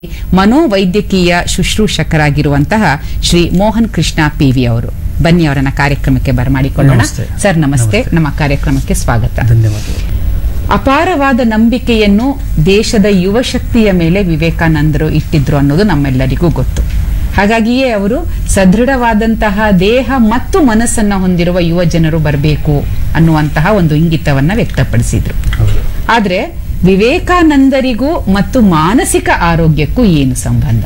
ಮನೋವೈದ್ಯಕೀಯ ಶುಶ್ರೂಷಕರಾಗಿರುವಂತಹ Shri Mohan Krishna P V ಅವರು ಬನ್ನಿ ಅವರನ್ನ ಕಾರ್ಯಕ್ರಮಕ್ಕೆ ಬರಮಾಡಿಕೊಳ್ಳೋಣ ನಮಸ್ತೆ. ಸರ್ ನಮಸ್ತೆ ನಮಸ್ತೆ. ನಮ್ಮ ಕಾರ್ಯಕ್ರಮಕ್ಕೆ ಸ್ವಾಗತ ಧನ್ಯವಾದಗಳು ಅಪಾರವಾದ ನಂಬಿಕೆಯನ್ನು ದೇಶದ ಯುವ ಶಕ್ತಿಯ ಮೇಲೆ ವಿವೇಕಾನಂದರು ಇಟ್ಟಿದ್ರು ಅನ್ನೋದು ನಮ್ಮೆಲ್ಲರಿಗೂ ಗೊತ್ತು ಹಾಗಾಗಿಯೇ ಅವರು ಸದೃಢವಾದಂತಹ ದೇಹ ಮತ್ತು ಮನಸ್ಸನ್ನ ಹೊಂದಿರುವ ಯುವ ಜನರು ಬರಬೇಕು ಅನ್ನುವಂತಹ ಒಂದು ಇಂಗಿತವನ್ನ ವ್ಯಕ್ತಪಡಿಸಿದ್ರು ಹೌದು ಆದ್ರೆ ವಿವೇಕಾನಂದರಿಗೂ ಮತ್ತು ಮಾನಸಿಕ ಆರೋಗ್ಯಕ್ಕೂ ಏನು ಸಂಬಂಧ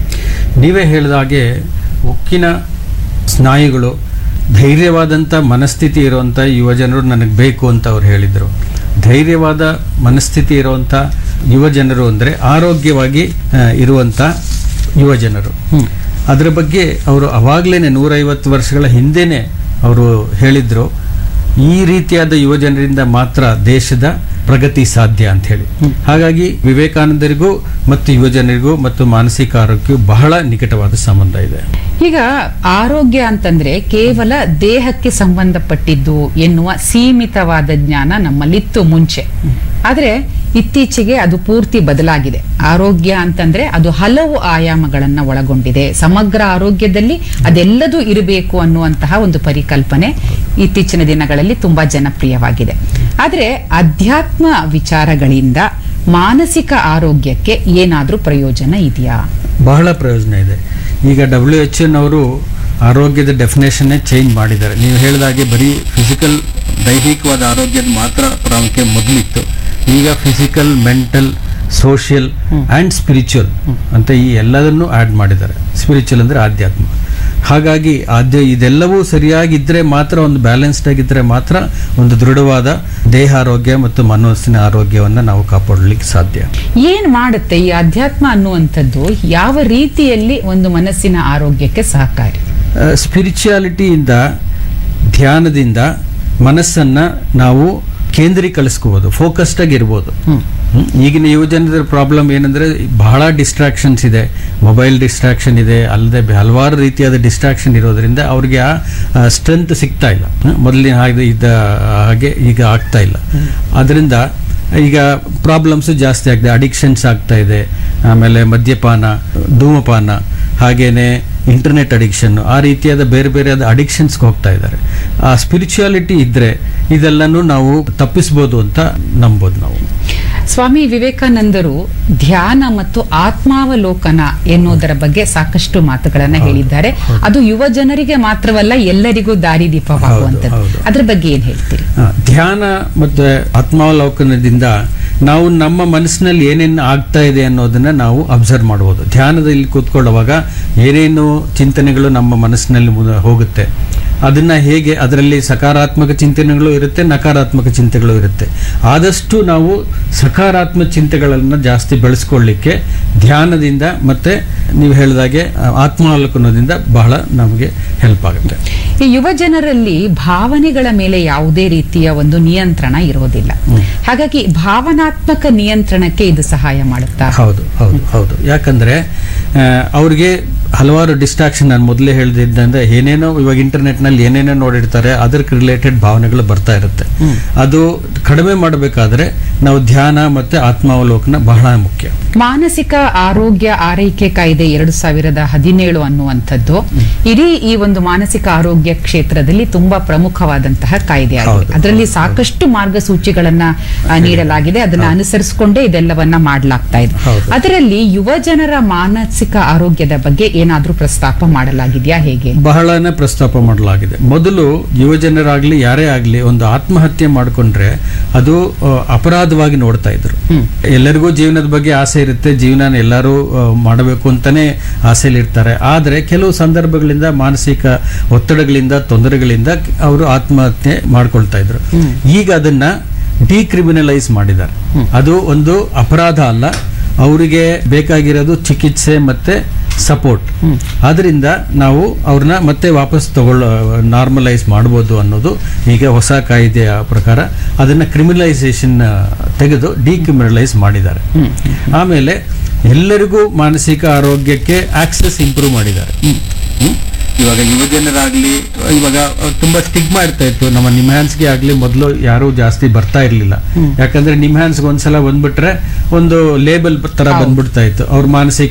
ನೀವೇ ಹೇಳಿದ ಹಾಗೆ ಉಕ್ಕಿನ ಸ್ನಾಯುಗಳು ಧೈರ್ಯವಾದಂಥ ಮನಸ್ಥಿತಿ ಇರುವಂಥ ಯುವ ಜನರು ನನಗೆ ಬೇಕು ಅಂತ ಅವ್ರು ಹೇಳಿದರು ಧೈರ್ಯವಾದ ಮನಸ್ಥಿತಿ ಇರುವಂಥ ಯುವ ಜನರು ಅಂದರೆ ಆರೋಗ್ಯವಾಗಿ ಆ, ಇರುವಂಥ ಯುವ ಜನರು ಅದರ ಬಗ್ಗೆ ಅವರು ಅವಾಗಲೇ ನೂರೈವತ್ತು ವರ್ಷಗಳ ಹಿಂದೆನೇ ಅವರು ಹೇಳಿದ್ರು ಈ ರೀತಿಯಾದ ಯುವ ಜನರಿಂದ ಮಾತ್ರ ದೇಶದ ಪ್ರಗತಿ ಸಾಧ್ಯ ಅಂತ ಹೇಳಿ ಹಾಗಾಗಿ ವಿವೇಕಾನಂದರಿಗೂ ಮತ್ತು ಯುವ ಜನರಿಗೂ ಮತ್ತು ಮಾನಸಿಕ ಆರೋಗ್ಯಕ್ಕೂ ಬಹಳ ನಿಕಟವಾದ ಸಂಬಂಧ ಇದೆ ಈಗ ಆರೋಗ್ಯ ಅಂತಂದ್ರೆ ಕೇವಲ ದೇಹಕ್ಕೆ ಸಂಬಂಧಪಟ್ಟಿದ್ದು ಎನ್ನುವ ಸೀಮಿತವಾದ ಜ್ಞಾನ ನಮ್ಮಲ್ಲಿತ್ತು ಮುಂಚೆ ಆದ್ರೆ ಇತ್ತೀಚೆಗೆ ಅದು ಪೂರ್ತಿ ಬದಲಾಗಿದೆ ಆರೋಗ್ಯ ಅಂತಂದ್ರೆ ಅದು ಹಲವು ಆಯಾಮಗಳನ್ನ ಒಳಗೊಂಡಿದೆ ಸಮಗ್ರ ಆರೋಗ್ಯದಲ್ಲಿ ಅದೆಲ್ಲದೂ ಇರಬೇಕು ಅನ್ನುವಂತಹ ಒಂದು ಪರಿಕಲ್ಪನೆ ಇತ್ತೀಚಿನ ದಿನಗಳಲ್ಲಿ ತುಂಬಾ ಜನಪ್ರಿಯವಾಗಿದೆ ಆದ್ರೆ ಅಧ್ಯಾತ್ಮ ವಿಚಾರಗಳಿಂದ ಮಾನಸಿಕ ಆರೋಗ್ಯಕ್ಕೆ ಏನಾದ್ರೂ ಪ್ರಯೋಜನ ಇದೆಯಾ ಬಹಳ ಪ್ರಯೋಜನ ಇದೆ ಈಗ ಡಬ್ಲ್ಯೂ ಎಚ್ ಎನ್ ಅವರು ಆರೋಗ್ಯದ ಡೆಫಿನೇಷನ್ನೇ ಚೇಂಜ್ ಮಾಡಿದ್ದಾರೆ ನೀವು ಹೇಳಿದಾಗೆ ಬರೀ ಫಿಸಿಕಲ್ ದೈಹಿಕವಾದ ಆರೋಗ್ಯದ ಮಾತ್ರ ಪ್ರಾಮುಖ್ಯ ಮೊದಲಿತ್ತು ಈಗ physical mental social and spiritual ಅಂತ ಈ ಎಲ್ಲದನ್ನು ಆ್ಯಡ್ ಮಾಡಿದ್ದಾರೆ ಸ್ಪಿರಿಚುವಲ್ ಅಂದರೆ ಆಧ್ಯಾತ್ಮ ಹಾಗಾಗಿ ಆದ್ಯ ಇದೆಲ್ಲವೂ ಸರಿಯಾಗಿದ್ದರೆ ಮಾತ್ರ ಒಂದು ಬ್ಯಾಲೆನ್ಸ್ಡ್ ಆಗಿದ್ದರೆ ಮಾತ್ರ ಒಂದು ದೃಢವಾದ ದೇಹ ಆರೋಗ್ಯ ಮತ್ತು ಮನಸ್ಸಿನ ಆರೋಗ್ಯವನ್ನು ನಾವು ಕಾಪಾಡಲಿಕ್ಕೆ ಸಾಧ್ಯ ಏನ್ ಮಾಡುತ್ತೆ ಈ ಅಧ್ಯಾತ್ಮ ಅನ್ನುವಂಥದ್ದು ಯಾವ ರೀತಿಯಲ್ಲಿ ಒಂದು ಮನಸ್ಸಿನ ಆರೋಗ್ಯಕ್ಕೆ ಸಹಕಾರಿ ಸ್ಪಿರಿಚುಯಾಲಿಟಿಯಿಂದ ಧ್ಯಾನದಿಂದ ಮನಸ್ಸನ್ನ ನಾವು ಕೇಂದ್ರೀಕರಿಸ್ಕೋಬೋದು ಫೋಕಸ್ಡ್ ಆಗಿರ್ಬೋದು ಹ್ಮ್. ಈಗಿನ ಯುವಜನರ ಪ್ರಾಬ್ಲಮ್ ಏನಂದ್ರೆ ಬಹಳ ಡಿಸ್ಟ್ರಾಕ್ಷನ್ಸ್ ಇದೆ ಮೊಬೈಲ್ ಡಿಸ್ಟ್ರಾಕ್ಷನ್ ಇದೆ ಅಲ್ಲದೆ ಹಲವಾರು ರೀತಿಯಾದ ಡಿಸ್ಟ್ರಾಕ್ಷನ್ ಇರೋದ್ರಿಂದ ಅವ್ರಿಗೆ ಆ ಸ್ಟ್ರೆಂತ್ ಸಿಗ್ತಾ ಇಲ್ಲ ಹ್ಮ್. ಮೊದಲಿನ ಹಾಗೆ ಇದ್ದ ಹಾಗೆ ಈಗ ಆಗ್ತಾ ಇಲ್ಲ ಅದರಿಂದ ಈಗ ಪ್ರಾಬ್ಲಮ್ಸ್ ಜಾಸ್ತಿ ಆಗಿದೆ ಅಡಿಕ್ಷನ್ಸ್ ಆಗ್ತಾ ಇದೆ ಆಮೇಲೆ ಮದ್ಯಪಾನ ಧೂಮಪಾನ ಹಾಗೇನೆ ಇಂಟರ್ನೆಟ್ ಅಡಿಕ್ಷನ್ ಆ ರೀತಿಯಾದ ಬೇರೆ ಬೇರೆಯಾದ ಅಡಿಕ್ಷನ್ಸ್ಗೆ ಹೋಗ್ತಾ ಇದ್ದಾರೆ ಆ ಸ್ಪಿರಿಚುಯಾಲಿಟಿ ಇದ್ರೆ ಇದೆಲ್ಲನೂ ನಾವು ತಪ್ಪಿಸ್ಬೋದು ಅಂತ ನಂಬೋದು ನಾವು ಸ್ವಾಮಿ ವಿವೇಕಾನಂದರು ಧ್ಯಾನ ಮತ್ತು ಆತ್ಮಾವಲೋಕನ ಎನ್ನುವುದರ ಬಗ್ಗೆ ಸಾಕಷ್ಟು ಮಾತುಗಳನ್ನ ಹೇಳಿದ್ದಾರೆ ಅದು ಯುವ ಜನರಿಗೆ ಮಾತ್ರವಲ್ಲ ಎಲ್ಲರಿಗೂ ದಾರಿದೀಪವಾಗುವಂಥದ್ದು ಹೌದು, ಹೌದು. ಅದ್ರ ಬಗ್ಗೆ ಏನ್ ಹೇಳ್ತೀರಿ ಆ, ಧ್ಯಾನ ಮತ್ತು ಆತ್ಮಾವಲೋಕನದಿಂದ ನಾವು ನಮ್ಮ ಮನಸ್ಸಿನಲ್ಲಿ ಏನೇನು ಆಗ್ತಾ ಇದೆ ಅನ್ನೋದನ್ನ ನಾವು ಅಬ್ಸರ್ವ್ ಮಾಡ್ಬೋದು ಧ್ಯಾನದಲ್ಲಿ ಕೂತ್ಕೊಳ್ಳುವಾಗ ಏನೇನು ಚಿಂತನೆಗಳು ನಮ್ಮ ಮನಸ್ಸಿನಲ್ಲಿ ಮುದ- ಹೋಗುತ್ತೆ ಅದನ್ನ ಹೇಗೆ ಅದರಲ್ಲಿ ಸಕಾರಾತ್ಮಕ ಚಿಂತನೆಗಳು ಇರುತ್ತೆ ನಕಾರಾತ್ಮಕ ಚಿಂತೆಗಳು ಇರುತ್ತೆ ಆದಷ್ಟು ನಾವು ಸಕಾರಾತ್ಮಕ ಚಿಂತೆಗಳನ್ನು ಜಾಸ್ತಿ ಬೆಳೆಸ್ಕೊಳ್ಳಿಕ್ಕೆ ಧ್ಯಾನದಿಂದ ಮತ್ತೆ ನೀವು ಹೇಳಿದಾಗೆ ಆ, ಆತ್ಮಾವಲೋಕನದಿಂದ ಬಹಳ ನಮಗೆ ಹೆಲ್ಪ್ ಆಗುತ್ತೆ ಈ ಯುವ ಜನರಲ್ಲಿ ಭಾವನೆಗಳ ಮೇಲೆ ಯಾವುದೇ ರೀತಿಯ ಒಂದು ನಿಯಂತ್ರಣ ಇರೋದಿಲ್ಲ ಹಾಗಾಗಿ ಭಾವನಾತ್ಮಕ ನಿಯಂತ್ರಣಕ್ಕೆ ಇದು ಸಹಾಯ ಮಾಡುತ್ತಾ ಹೌದು ಹೌದು ಹೌದು ಯಾಕಂದ್ರೆ ಆ, ಅವ್ರಿಗೆ ಹಲವಾರು ಡಿಸ್ಟ್ರಾಕ್ಷನ್ ನಾನು ಮೊದಲೇ ಹೇಳಿದ್ದಂದ್ರೆ ಏನೇನೋ ಇವಾಗ ಇಂಟರ್ನೆಟ್ ನಲ್ಲಿ ಏನೇನೋ ನೋಡಿರ್ತಾರೆ ಅದಕ್ಕೆ ರಿಲೇಟೆಡ್ ಭಾವನೆಗಳು ಬರ್ತಾ ಇರುತ್ತೆ ಅದು ಕಡಿಮೆ ಮಾಡಬೇಕಾದ್ರೆ ನಾವು ಧ್ಯಾನ ಮತ್ತೆ ಆತ್ಮಾವಲೋಕನ ಬಹಳ ಮುಖ್ಯ ಮಾನಸಿಕ ಆರೋಗ್ಯ ಆರೈಕೆ ಕಾಯ್ದೆ ಎರಡು ಸಾವಿರದ ಹದಿನೇಳು ಅನ್ನುವಂಥದ್ದು ಇಡೀ ಈ ಒಂದು ಮಾನಸಿಕ ಆರೋಗ್ಯ ಕ್ಷೇತ್ರದಲ್ಲಿ ತುಂಬಾ ಪ್ರಮುಖವಾದಂತಹ ಕಾಯ್ದೆ ಆಗಿದೆ ಹೌದು, ಅದರಲ್ಲಿ ಸಾಕಷ್ಟು ಮಾರ್ಗಸೂಚಿಗಳನ್ನ ಆ, ನೀಡಲಾಗಿದೆ ಅದನ್ನ ಅನುಸರಿಸಿಕೊಂಡೇ ಇದೆಲ್ಲವನ್ನ ಮಾಡಲಾಗ್ತಾ ಇದೆ ಹೌದು. ಅದರಲ್ಲಿ ಯುವ ಜನರ ಮಾನಸಿಕ ಆರೋಗ್ಯದ ಬಗ್ಗೆ ಏನಾದ್ರೂ ಪ್ರಸ್ತಾಪ ಮಾಡಲಾಗಿದೆಯಾ ಹೇಗೆ ಬಹಳನೇ ಪ್ರಸ್ತಾಪ ಮಾಡಲಾಗಿದೆ ಮೊದಲು ಯುವಜನರಾಗ್ಲಿ ಯಾರೇ ಆಗ್ಲಿ ಒಂದು ಆತ್ಮಹತ್ಯೆ ಮಾಡಿಕೊಂಡ್ರೆ ಅದು ಆ, ಅಪರಾಧವಾಗಿ ನೋಡ್ತಾ ಇದ್ರು ಎಲ್ಲರಿಗೂ ಜೀವನದ ಬಗ್ಗೆ ಆಸೆ ಇರುತ್ತೆ ಜೀವನ ಎಲ್ಲರೂ ಆ, ಮಾಡಬೇಕು ಅಂತಾನೆ ಆಸೆಲಿರ್ತಾರೆ ಆದರೆ ಕೆಲವು ಸಂದರ್ಭಗಳಿಂದ ಮಾನಸಿಕ ಒತ್ತಡಗಳಿಂದ ತೊಂದರೆಗಳಿಂದ ಅವರು ಆತ್ಮಹತ್ಯೆ ಮಾಡ್ಕೊಳ್ತಾ ಇದ್ರು ಈಗ ಅದನ್ನ ಡಿಕ್ರಿಮಿನಲೈಸ್ ಮಾಡಿದ್ದಾರೆ ಅದು ಒಂದು ಅಪರಾಧ ಅಲ್ಲ ಅವರಿಗೆ ಬೇಕಾಗಿರೋದು ಚಿಕಿತ್ಸೆ ಮತ್ತೆ ಸಪೋರ್ಟ್ ಆದ್ರಿಂದ ನಾವು ಅವ್ರನ್ನ ಮತ್ತೆ ವಾಪಸ್ ತಗೊಳ್ಳೋ ನಾರ್ಮಲೈಸ್ ಮಾಡ್ಬೋದು ಅನ್ನೋದು ಈಗ ಹೊಸ ಕಾಯ್ದೆಯ ಪ್ರಕಾರ ಅದನ್ನ ಕ್ರಿಮಿನಲೈಸೇಷನ್ ತೆಗೆದು ಡಿಕ್ರಿಮಿನಲೈಸ್ ಮಾಡಿದ್ದಾರೆ ಆಮೇಲೆ ಎಲ್ಲರಿಗೂ ಮಾನಸಿಕ ಆರೋಗ್ಯಕ್ಕೆ ಆಕ್ಸೆಸ್ ಇಂಪ್ರೂವ್ ಮಾಡಿದ್ದಾರೆ ಹ್ಮ್. ಇವಾಗ ಯುವಜನರಾಗ್ಲಿ ಇವಾಗ ತುಂಬಾ ಸ್ಟಿಗ್ಮಾ ಇರ್ತಾ ಇತ್ತು ನಮ್ಮ ನಿಮ್ಹ್ಯಾನ್ಸ್ಗೆ ಆಗ್ಲಿ ಮೊದಲು ಯಾರು ಜಾಸ್ತಿ ಬರ್ತಾ ಇರ್ಲಿಲ್ಲ ಯಾಕಂದ್ರೆ ನಿಮ್ಹ್ಯಾನ್ಸ್ಗೆ ಒಂದ್ಸಲ ಬಂದ್ಬಿಟ್ರೆ ಒಂದು ಲೇಬಲ್ ತರ ಬಂದ್ಬಿಡ್ತಾ ಇತ್ತು ಅವ್ರ ಮಾನಸಿಕ